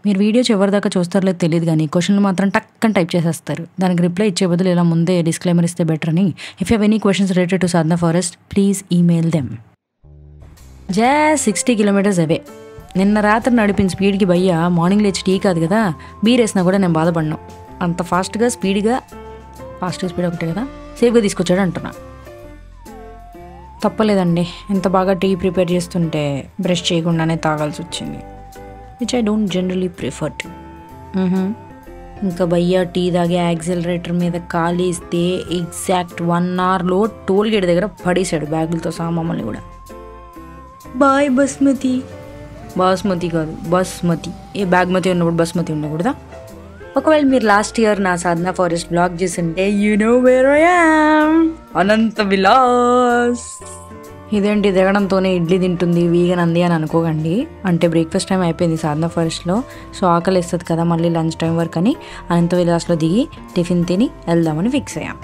మీరు వీడియో చివరి దాకా చూస్తారో లేదో తెలియదు కానీ క్వశ్చన్లు మాత్రం టక్కని టైప్ చేసేస్తారు దానికి రిప్లై ఇచ్చే బదులు ఇలా ముందే డిస్క్లైమర్ ఇస్తే బెటర్ అని if you any questions related to Sadhana forest please email them జా సిక్స్టీ కిలోమీటర్స్ అవే నిన్న రాత్రి నడిపిన స్పీడ్కి భయ్య మార్నింగ్ లేచి టీ కాదు కదా బీర్ వేసినా కూడా నేను బాధపడినాను అంత ఫాస్ట్గా స్పీడ్గా ఫాస్ట్ స్పీడ్ ఒకటే కదా సేఫ్గా తీసుకొచ్చాడు అంటున్నా తప్పలేదండి ఎంత బాగా టీ ప్రిపేర్ చేస్తుంటే బ్రష్ చేయకుండానే తాగాల్సి వచ్చింది which I don't generally prefer to ఇంకా భయ్య టీ తాగే యాక్సిలరేటర్ మీద కాలేస్తే ఎగ్జాక్ట్ వన్ అవర్లో టోల్ గేట్ దగ్గర పడేశాడు బ్యాగులతో సహా మమ్మల్ని కూడా బాయ్ బస్మతి బాస్మతి కాదు బస్మతి ఏ బాగ్మతి ఉన్నప్పుడు బస్మతి ఉండకూడదా ఒకవేళ మీరు లాస్ట్ ఇయర్ నా సాధన ఫారెస్ట్ బ్లాగ్ చేసింటే you know where Anantha Vilas ఇదేంటి దిగడంతోనే ఇడ్లీ తింటుంది వీగన్ అంది అని అనుకోకండి అంటే బ్రేక్ఫాస్ట్ టైం అయిపోయింది సాధన ఫారెస్ట్లో సో ఆకలి వేస్తుంది కదా మళ్ళీ లంచ్ టైం వరకు అని అనంత విలాస్లో దిగి టిఫిన్ తిని వెళ్దామని ఫిక్స్ అయ్యాం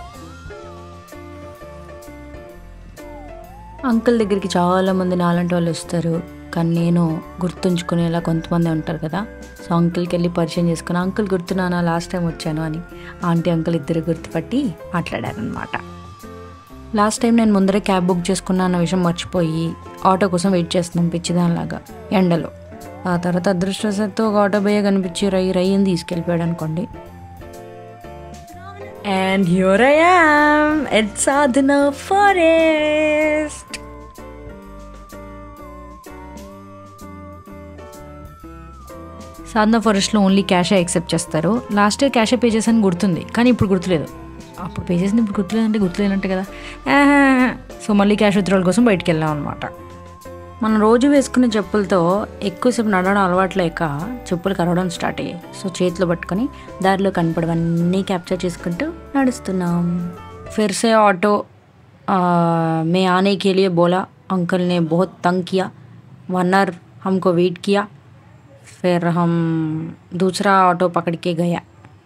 అంకుల్ దగ్గరికి చాలా మంది నాలంటి వాళ్ళు వస్తారు కానీ నేను గుర్తుంచుకునేలా కొంతమంది ఉంటారు కదా సో అంకుల్కి వెళ్ళి పరిచయం చేసుకుని అంకుల్ గుర్తున్నానా లాస్ట్ టైం వచ్చాను అని ఆంటీ అంకుల్ ఇద్దరు గుర్తుపట్టి మాట్లాడారనమాట లాస్ట్ టైం నేను ముందరే క్యాబ్ బుక్ చేసుకున్నా అన్న విషయం మర్చిపోయి ఆటో కోసం వెయిట్ చేస్తున్నాం పిచ్చిదానిలాగా ఎండలో ఆ తర్వాత అదృష్టవశాత్తు ఒక ఆటో బయ్య కనిపించి రై రై అని తీసుకెళ్ళిపోయాడు అనుకోండి and here I am at Sadhana forest Sadhana ఫారెస్ట్లో ఓన్లీ క్యాషే యాక్సెప్ట్ చేస్తారు లాస్ట్ ఇయర్ క్యాషే పే చేశాను గుర్తుంది కానీ ఇప్పుడు గుర్తులేదు అప్పుడు పే చేసింది ఇప్పుడు గుర్తులేదంటే గుర్తులేదంటే కదా ఆహా. సో మళ్ళీ క్యాష్ విత్డ్రాల్ కోసం బయటికి వెళ్ళాం అనమాట మనం రోజు వేసుకునే చెప్పులతో ఎక్కువసేపు నడవడం అలవాటు లేక చెప్పులు కరవడం స్టార్ట్ అయ్యాయి సో చేతిలో పట్టుకొని దారిలో కనపడవన్నీ క్యాప్చర్ చేసుకుంటూ నడుస్తున్నాం फिर से ऑटो आ, में आने के लिए बोला अंकल ने बहुत तंग किया वन आवर हमको वेट किया फिर हम दूसरा ऑटो पकड़ के गया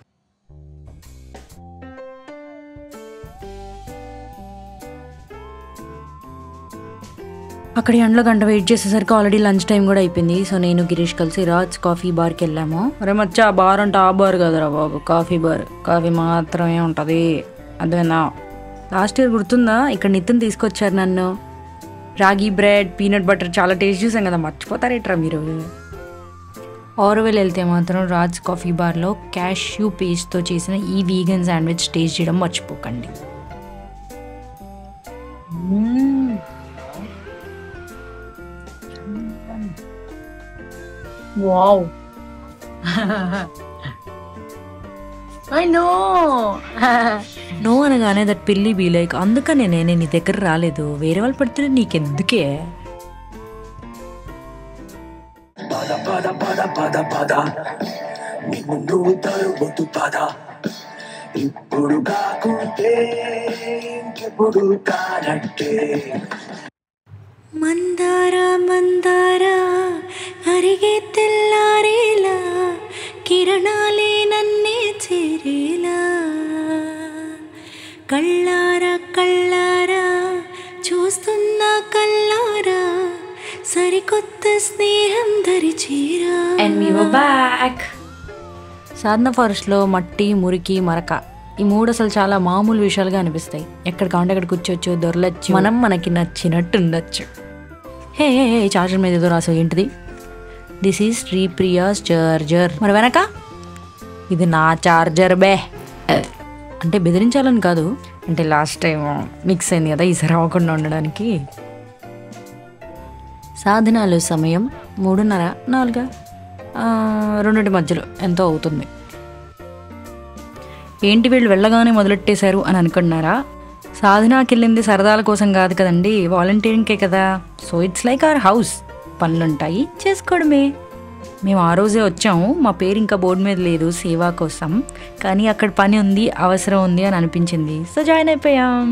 అక్కడ ఎండలో గంట వెయిట్ చేసేసరికి ఆల్రెడీ లంచ్ టైం కూడా అయిపోయింది సో నేను గిరీష్ కలిసి రాజ్ కాఫీ బార్కి వెళ్ళాము అరే మచ్చా బార్ అంటే ఆ బార్ కదరా బాబు కాఫీ బార్ కాఫీ మాత్రమే ఉంటుంది అదేనా లాస్ట్ ఇయర్ గుర్తుందా ఇక్కడ నితిన్ తీసుకొచ్చారు నన్ను రాగి బ్రెడ్ పీనట్ బటర్ చాలా టేస్ట్ చూసాం కదా మర్చిపోతారేట్రా మీరు ఆరోవెల్ వెళ్తే మాత్రం రాజ్ కాఫీ బార్లో క్యాష్యూ పేస్ట్తో చేసిన ఈ వీగన్ శాండ్విచ్ టేస్ట్ చేయడం మర్చిపోకండి వావ్ ఐ నో నో అనగానే దట్ పిల్లి బీ లైక్ అందుకనే నేను నీ దగ్గర రాలేదు వేరే వాళ్ళు పడితే నీకెందుకే పద పద పద పద పద నిన్ను నువ్వు తరుముతు పద ఇప్పుడు కాకుంటే ఇంకెప్పుడు కానట్టే మందార మందార అరిగే తెల్లారేలా కిరణాలే నన్నే చేరేలా కళ్ళారా కళ్ళారా చూస్తున్నా కళ్ళారా సరికొత్త స్నేహం దరిచేరా అండ్ వీ బ్యాక్ సాధన ఫారెస్ట్లో మట్టి మురికి మరక ఈ మూడు అసలు చాలా మామూలు విషయాలుగా అనిపిస్తాయి ఎక్కడ కావాలంటే అక్కడ కూర్చోవచ్చు దొరలచ్చు మనం మనకి నచ్చినట్టు ఉండొచ్చు హే హే హే చార్జర్ మీద ఏదో రాసావు ఏంటిది దిస్ ఈజ్ శ్రీప్రియాస్ చార్జర్ మరి వెనక ఇది నా చార్జర్ బే అంటే బెదిరించాలని కాదు అంటే లాస్ట్ టైం మిక్స్ అయింది కదా ఈసారి అవ్వకుండా ఉండడానికి సాధనాలు సమయం మూడున్నర నాలుగా ఆ, రెండింటి మధ్యలో ఎంతో అవుతుంది ఏంటి వీళ్ళు వెళ్ళగానే మొదలెట్టేశారు అని అనుకున్నారా సాధనాకి వెళ్ళింది సరదాల కోసం కాదు కదండి వాలంటీరింగ్కే కదా so it's like our house పనులుంటాయి చేసుకోవడమే మేము ఆ రోజే వచ్చాము మా పేరు ఇంకా బోర్డు మీద లేదు సేవా కోసం కానీ అక్కడ పని ఉంది అవసరం ఉంది అని అనిపించింది సో జాయిన్ అయిపోయాం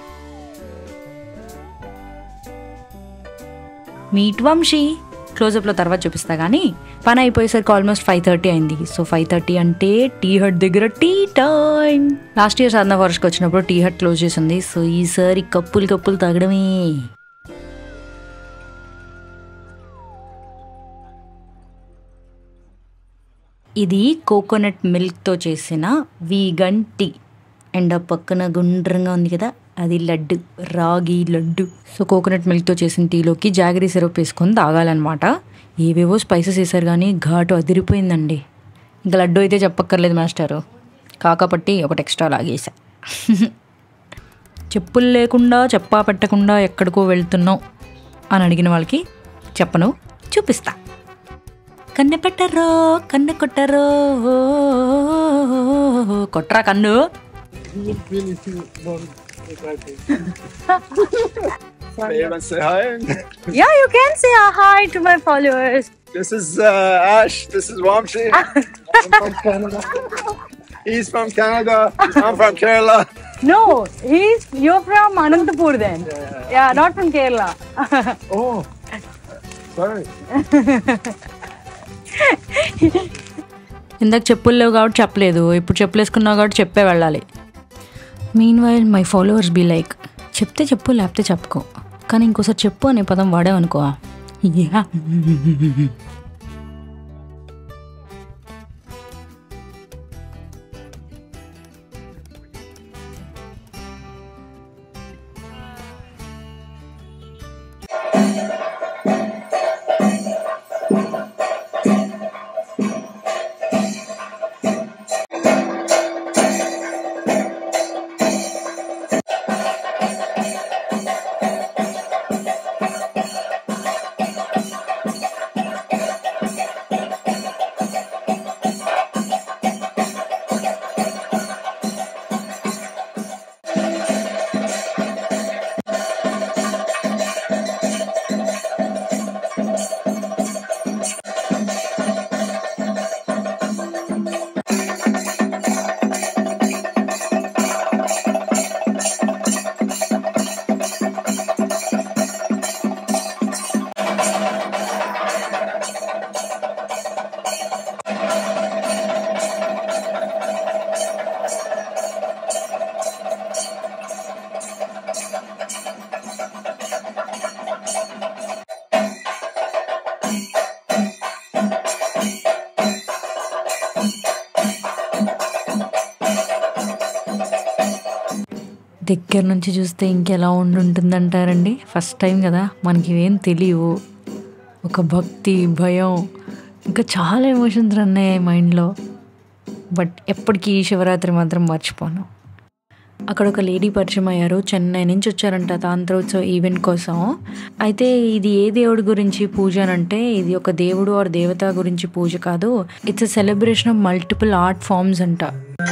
మీట్ వంశీ క్లోజప్లో తర్వాత చూపిస్తా కానీ పని అయిపోయేసరికి ఆల్మోస్ట్ ఫైవ్ థర్టీ అయింది సో ఫైవ్ థర్టీ అంటే టీ హట్ దగ్గర tea time last year Sadhana ఫారెస్ట్కి వచ్చినప్పుడు టీ హట్ క్లోజ్ చేసింది సో ఈసారి కప్పులు కప్పులు తాగడమే ఇది కోకోనట్ మిల్క్తో చేసిన వీగన్ టీ అండ్ ఆ పక్కన గుండ్రంగా ఉంది కదా అది లడ్డు రాగి లడ్డు సో కోకోనట్ మిల్క్తో చేసిన టీలోకి జాగరీ సిరప్ వేసుకొని తాగాలన్నమాట ఏవేవో స్పైసెస్ వేసారు కానీ ఘాటు అదిరిపోయిందండి ఇంకా లడ్డు అయితే చెప్పక్కర్లేదు మాస్టారు కాకపట్టి ఒకటి ఎక్స్ట్రా లాగేసా చెప్పులు లేకుండా చెప్పా పెట్టకుండా ఎక్కడికో వెళ్తున్నావు అని అడిగిన వాళ్ళకి చెప్పను చూపిస్తా కన్నె పెట్టరో కన్నె కొట్టరో కొట్రా కన్ను Everyone say hi. Yeah you can say hi to my followers This is uh, Ash. This is Wamshi. I'm from Canada. He's from Canada. I'm from Kerala. No he's you from Anantapur then yeah not from Kerala Oh, sorry. ఇందాక చెప్పులు లేవు కాబట్టి చెప్పలేదు ఇప్పుడు చెప్పులు వేసుకున్నావు కాబట్టి చెప్పే వెళ్ళాలి meanwhile my followers be like చెప్తే చెప్పు లేకపోతే చెప్పుకో కానీ ఇంకోసారి చెప్పు అనే పదం వాడావనుకో యా దగ్గర నుంచి చూస్తే ఇంకెలా ఉండుంటుందంటారండి ఫస్ట్ టైం కదా మనకి ఇవేం తెలియవు ఒక భక్తి భయం ఇంకా చాలా ఎమోషన్స్ రన్ అయ్యాయి మైండ్లో బట్ ఎప్పటికీ ఈ శివరాత్రి మాత్రం మర్చిపోను అక్కడ ఒక లేడీ పరిచయం అయ్యారు చెన్నై నుంచి వచ్చారంట తాంత్రోత్సవ ఈవెంట్ కోసం అయితే ఇది ఏ దేవుడి గురించి పూజ అని అంటే ఇది ఒక దేవుడు ఆర్ దేవత గురించి పూజ కాదు it's a celebration of multiple art forms అంట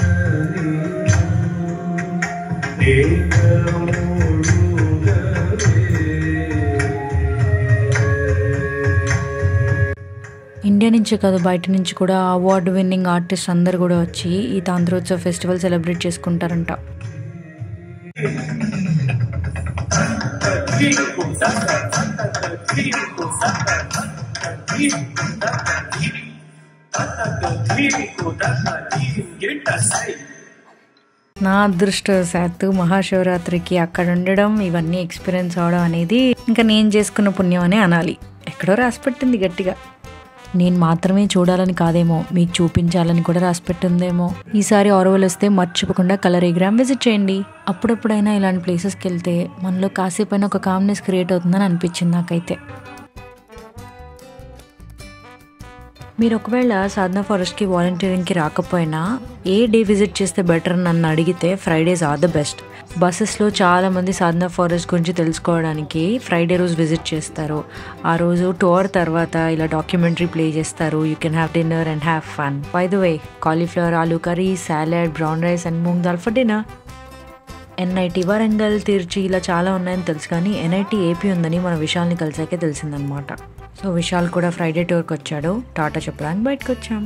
ఇండియా నుంచే కాదు బయట నుంచి కూడా అవార్డు విన్నింగ్ ఆర్టిస్ట్ అందరు కూడా వచ్చి ఈ తాంత్రోత్సవ ఫెస్టివల్ సెలబ్రేట్ చేసుకుంటారంట నా అదృష్టవశాత్తు మహాశివరాత్రికి అక్కడ ఉండడం ఇవన్నీ ఎక్స్పీరియన్స్ అవడం అనేది ఇంకా నేను చేసుకున్న పుణ్యం అనే అనాలి ఎక్కడో రాసిపెట్టింది గట్టిగా నేను మాత్రమే చూడాలని కాదేమో మీకు చూపించాలని కూడా రాసిపెట్టిందేమో ఈసారి ఆరోవల్ వస్తే మర్చిపోకుండా కలరీగ్రామ్ విజిట్ చేయండి అప్పుడప్పుడైనా ఇలాంటి ప్లేసెస్కి వెళ్తే మనలో కాసేపైనా ఒక కామ్నెస్ క్రియేట్ అవుతుందని అనిపించింది నాకైతే మీరు ఒకవేళ సాధన ఫారెస్ట్కి వాలంటీరింగ్కి రాకపోయినా ఏ డే విజిట్ చేస్తే బెటర్ అని నన్ను అడిగితే ఫ్రైడేస్ ఆర్ ద బెస్ట్ బస్సెస్లో చాలామంది సాధన ఫారెస్ట్ గురించి తెలుసుకోవడానికి ఫ్రైడే రోజు విజిట్ చేస్తారు ఆ రోజు టూర్ తర్వాత ఇలా డాక్యుమెంటరీ ప్లే చేస్తారు you can have dinner and have fun by the way cauliflower aloo curry salad brown rice and moong dal for dinner NIT Warangal Tiruchi ఇలా చాలా ఉన్నాయని తెలుసు కానీ ఎన్ఐటి ఏపీ ఉందని మన విశాల్ని కలిసాకే తెలిసిందనమాట సో విశాల్ కూడా ఫ్రైడే టూర్కి వచ్చాడు టాటా చెప్పడానికి బయటకు వచ్చాం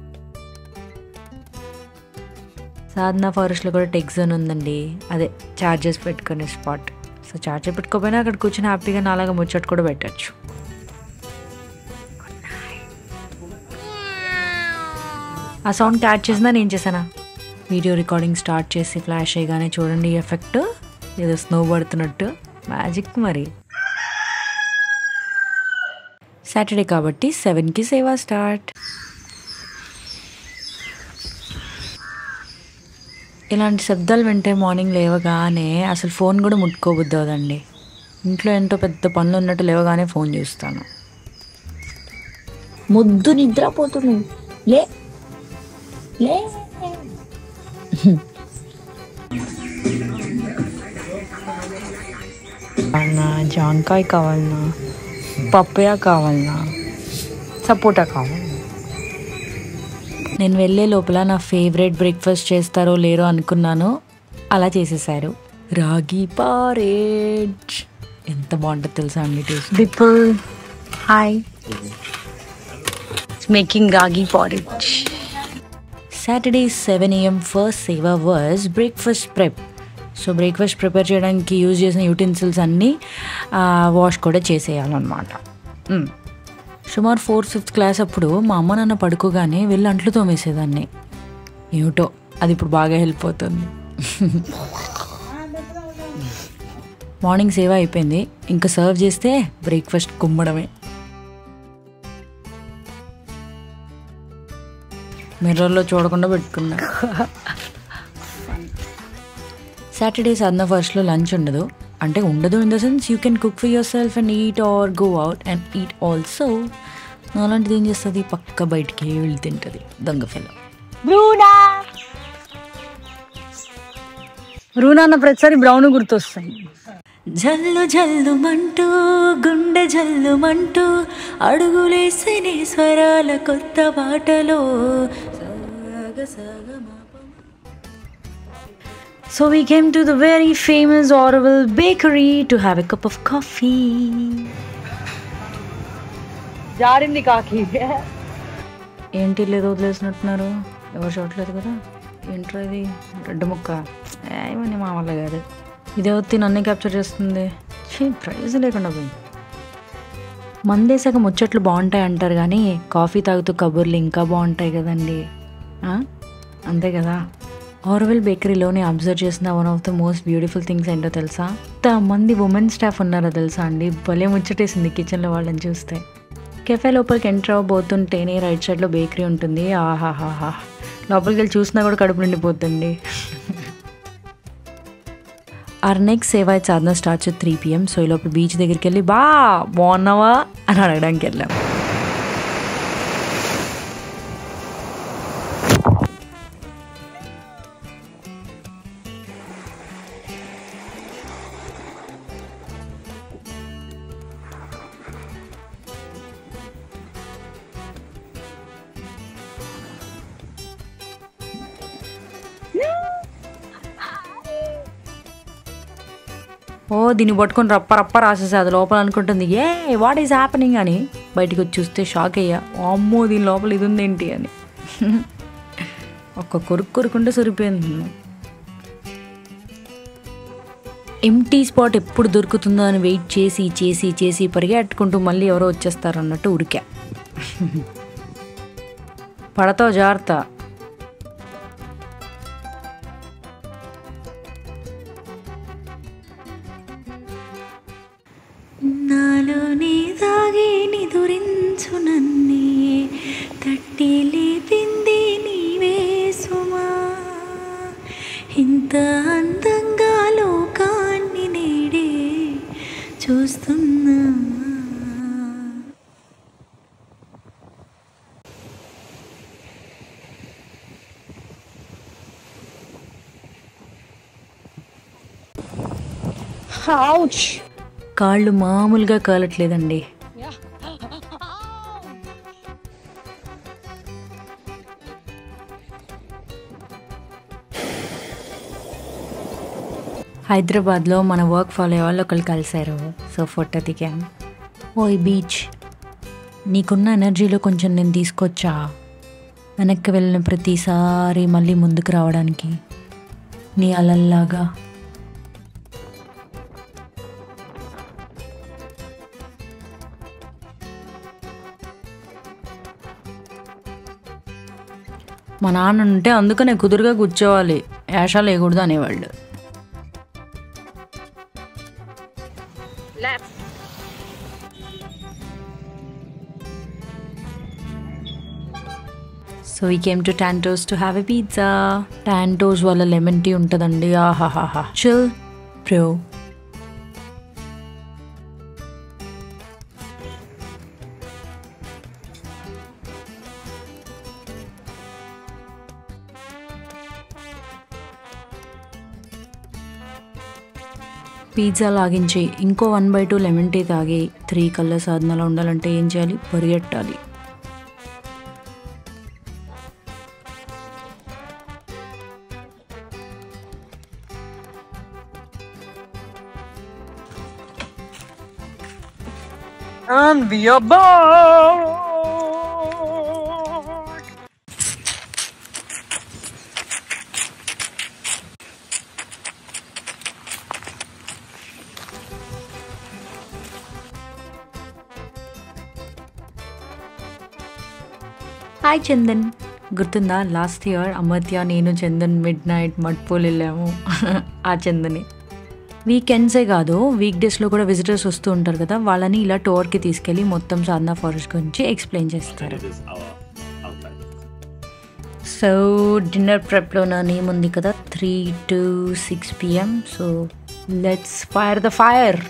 సాధన ఫారెస్ట్లో కూడా టెక్ జోన్ ఉందండి అదే ఛార్జెస్ పెట్టుకునే స్పాట్ సో ఛార్జర్ పెట్టుకోపోయినా అక్కడ కూర్చొని హ్యాపీగా నాలాగా ముచ్చట కూడా పెట్టచ్చు ఆ సౌండ్ క్యాచ్ చేసిందా నేను చేశానా వీడియో రికార్డింగ్ స్టార్ట్ చేసి ఫ్లాష్ అయ్యగానే చూడండి ఈ ఎఫెక్ట్ ఏదో స్నో పడుతున్నట్టు మ్యాజిక్ మరి సాటర్డే కాబట్టి సెవెన్కి సేవా స్టార్ట్ ఇలాంటి శబ్దాలు వింటే మార్నింగ్ లేవగానే అసలు ఫోన్ కూడా ముట్టుకోబుద్ది అవదండి ఇంట్లో ఎంతో పెద్ద పనులు ఉన్నట్టు లేవగానే ఫోన్ చూస్తాను ముద్దు నిద్రపోతుంది లే లే కావాలనా జాంకాయ కావాలనా పప్పయా కావాలనా సపోటా కావాలనా నేను వెళ్ళే లోపల నా ఫేవరెట్ బ్రేక్ఫాస్ట్ చేస్తారో లేరో అనుకున్నాను అలా చేసేసారు రాగి పారేజ్ ఎంత బాగుంటుంది తెలుసా అండి taste people hi making ragi porridge Saturday seven AM first seva was breakfast prep so breakfast prepare చేయడానికి యూజ్ చేసిన యూటెన్సిల్స్ అన్నీ వాష్ కూడా చేసేయాలన్నమాట మ్. సుమారు ఫోర్త్ ఫిఫ్త్ క్లాస్ అప్పుడు మా అమ్మ నాన్న పడుకోగానే వెళ్ళి అంట్లు తోమేసేదాన్ని ఏమిటో అది ఇప్పుడు బాగా హెల్ప్ అవుతుంది మార్నింగ్ సేవ అయిపోయింది ఇంకా సర్వ్ చేస్తే బ్రేక్ఫాస్ట్ కుమ్మడమే మిర్రర్లో చూడకుండా పెట్టుకున్నా సాటర్డేస్ అన్న ఫస్ట్లో లంచ్ ఉండదు అంటే ఉండదు in the sense you can cook for yourself and eat or go out and eat also అలాంటిది ఏం చేస్తుంది పక్క బయటికి వెళ్ళి తింటుంది దొంగ ఫెల బ్రూనా బ్రూనా అన్న ప్రతిసారి బ్రౌన్ గుర్తొస్తాయి జల్లు జల్లుమంటూ గుండె జల్లుమంటూ అడుగులేసినే స్వరాల కొత్త బాటలో సాగ సాగ So we came to the very famous Orville Bakery to have a cup of coffee. జారింది కాకి ఏంటి లేదు వదిలేసినట్టున్నారు ఎవరు చూడలేదు కదా ఏంట్రా ఇది రెడ్ ముక్క ఏమని మా వల్ల కాదు ఇదే వచ్చి నన్నే క్యాప్చర్ చేస్తుంది ఛీ ప్రైజ్ లేకుండా పోయింది మందేశాక ముచ్చట్లు బాగుంటాయి అంటారు కానీ కాఫీ తాగుతూ కబుర్లు ఇంకా బాగుంటాయి కదండి ఆ? అంతే కదా ఆర్వెల్ బేకరీలోనే అబ్జర్వ్ చేసిన one of the most beautiful things ఏంటో తెలుసా మంది ఉమెన్ స్టాఫ్ ఉన్నారో తెలుసా అండి భలే ముచ్చటేసింది కిచెన్లో వాళ్ళని చూస్తే కెఫే లోపలికి ఎంటర్ అవ్వబోతుంటేనే రైట్ సైడ్లో బేకరీ ఉంటుంది ఆహాహాహా లోపలికి వెళ్ళి చూసినా కూడా కడుపు నిండిపోతుంది or next seva Sadhana starts three PM so ఈ లోపల బీచ్ దగ్గరికి వెళ్ళి బా బాగున్నావా అని అడగడానికి వెళ్ళాం ఓ దీన్ని పట్టుకొని రప్ప రప్ప రాసేసి అది లోపల అనుకుంటుంది ఏ వాట్ ఈస్ హ్యాపెనింగ్ అని బయటికి వచ్చి చూస్తే షాక్ అయ్యా అమ్మో దీని లోపల ఇది ఉందేంటి అని ఒక్క కొరుకు కొరుకుంటే సరిపోయింది ఎంటీ స్పాట్ ఎప్పుడు దొరుకుతుందో అని వెయిట్ చేసి చేసి చేసి పరిగెట్టుకుంటూ మళ్ళీ ఎవరో వచ్చేస్తారు అన్నట్టు ఉరికా పడతావు జాగ్రత్త నాలోనే దాగి నిదురించు నన్నే తట్టి లేపింది నీవే సుమా ఇంత అందంగా లోకాన్ని నేడే చూస్తున్నా కాళ్ళు మామూలుగా కాలట్లేదండి హైదరాబాద్లో మన వర్క్ ఫాలో అయ్యే వాళ్ళు ఒకళ్ళు కలిశారు సో ఫోటో దిగాం ఓయ్ బీచ్ నీకున్న ఎనర్జీలో కొంచెం నేను తీసుకొచ్చా వెనక్కి వెళ్ళిన ప్రతిసారి మళ్ళీ ముందుకు రావడానికి నీ అలల్లాగా మా నాన్న ఉంటే అందుకనే కుదురుగా కూర్చోవాలి యాషాలు వేయకూడదు అనేవాళ్ళు సో ఈ came to Tanto's to have a pizza Tanto's వాళ్ళ లెమన్ టీ ఉంటుందండి ఆహాహాహా చిల్ బ్రో పిజ్జా లాగించి ఇంకో one by two lemon tea తాగి త్రీ కలర్ సాధనలో ఉండాలంటే ఏం చేయాలి పరిగెట్టాలి And we are back! Hi Chandan గుర్తుందా లాస్ట్ ఇయర్ అమర్త్య నేను చందన్ మిడ్ నైట్ మట్పూల్ వెళ్ళాము ఆ చందని వీకెండ్సే కాదు వీక్ డేస్లో కూడా విజిటర్స్ వస్తూ ఉంటారు కదా వాళ్ళని ఇలా టూర్కి తీసుకెళ్ళి మొత్తం సాధనా ఫారెస్ట్ గురించి ఎక్స్ప్లెయిన్ చేస్తారు సో డిన్నర్ ప్రెప్లో నా నేమ్ ఉంది కదా three to six PM so let's fire the fire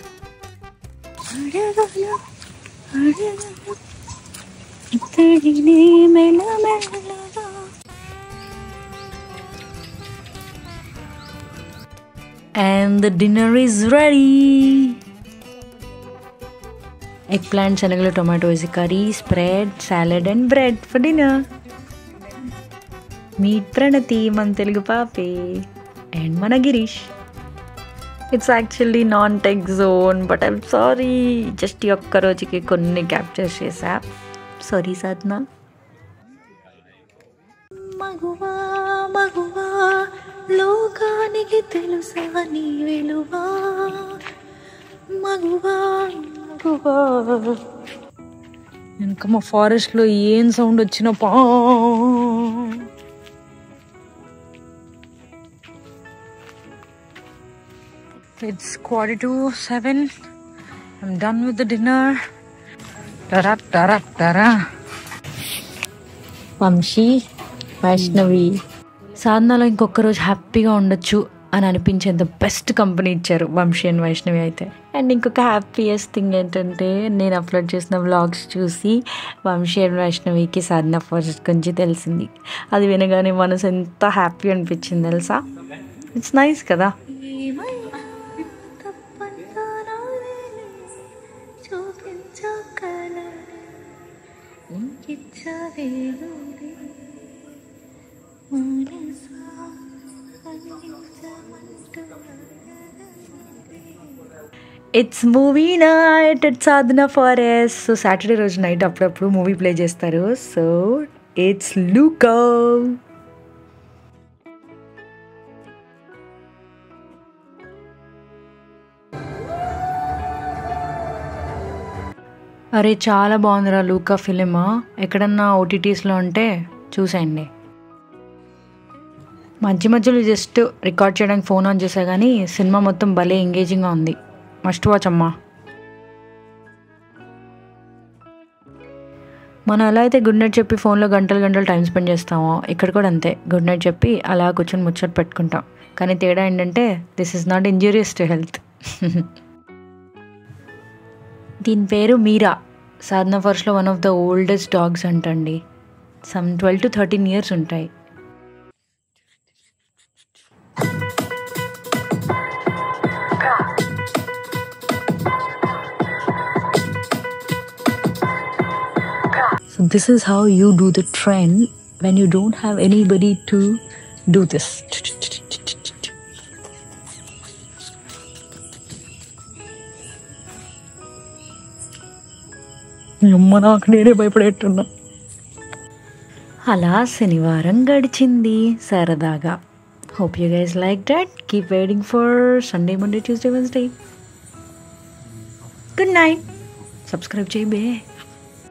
ఇతడినే మెల్లమెల్లగా and the dinner is ready eggplant శనగలు టొమాటో వేసి curry spread salad and bread for dinner meet Pranathi మన తెలుగు పాపే అండ్ మన Girish it's actually non tech zone but I'm sorry just ఈ ఒక్క రోజుకి కొన్ని క్యాప్చర్ చేసా సారీ సాధన మగువా మగువా లోకానికి తెలుసా నీ విలువా మగువా మగువా ఇంకా మా ఫారెస్ట్లో ఏం సౌండ్ వచ్చినా పా it's quarter to seven I'm done with the dinner టరా టరా టరా వంశీ వైష్ణవి సాధనలో ఇంకొక రోజు హ్యాపీగా ఉండొచ్చు అని అనిపించేంత బెస్ట్ కంపెనీ ఇచ్చారు వంశీ అండ్ వైష్ణవి అయితే అండ్ ఇంకొక హ్యాపీయెస్ట్ థింగ్ ఏంటంటే నేను అప్లోడ్ చేసిన వ్లాగ్స్ చూసి వంశీ అండ్ వైష్ణవికి సాధన ఫస్ట్ గురించి తెలిసింది అది వినగానే మనసు ఎంత హ్యాపీ అనిపించింది తెలుసా ఇట్స్ నైస్ కదా ఏమైనా తప్పంతా నాదేలే చూపించగలనే ఇంకిచ్చవేలుది మనసా అందించమంటూ it's movie night it Sadhana forest so Saturday రోజు నైట్ అప్పుడప్పుడు మూవీ ప్లే చేస్తారు సో ఇట్స్ లూకో అరే చాలా బాగుందిరా లూకా ఫిలిం ఎక్కడన్నా ఓటీటీస్లో ఉంటే చూసేయండి మధ్య మధ్యలో జస్ట్ రికార్డ్ చేయడానికి ఫోన్ ఆన్ చేసా కానీ సినిమా మొత్తం భలే ఎంగేజింగ్గా ఉంది మస్ట్ వాచ్ అమ్మా మనం ఎలా అయితే గుడ్ నైట్ చెప్పి ఫోన్లో గంటలు గంటలు టైం స్పెండ్ చేస్తామో ఇక్కడ కూడా అంతే గుడ్ నైట్ చెప్పి అలా కూర్చొని ముచ్చట పెట్టుకుంటాం కానీ తేడా ఏంటంటే this is not injurious to health దీని పేరు మీరా సాధన ఫర్స్ట్లో one of the oldest dogs అంటండి some twelve to thirteen years ఉంటాయి So this is how you do the trend when you don't have anybody to do this. అమ్మ నాకు నేనే భయపడేట్టున్నా అలా శనివారం గడిచింది సరదాగా hope you guys like that keep waiting for Sunday Monday Tuesday Wednesday good night subscribe చేయి బే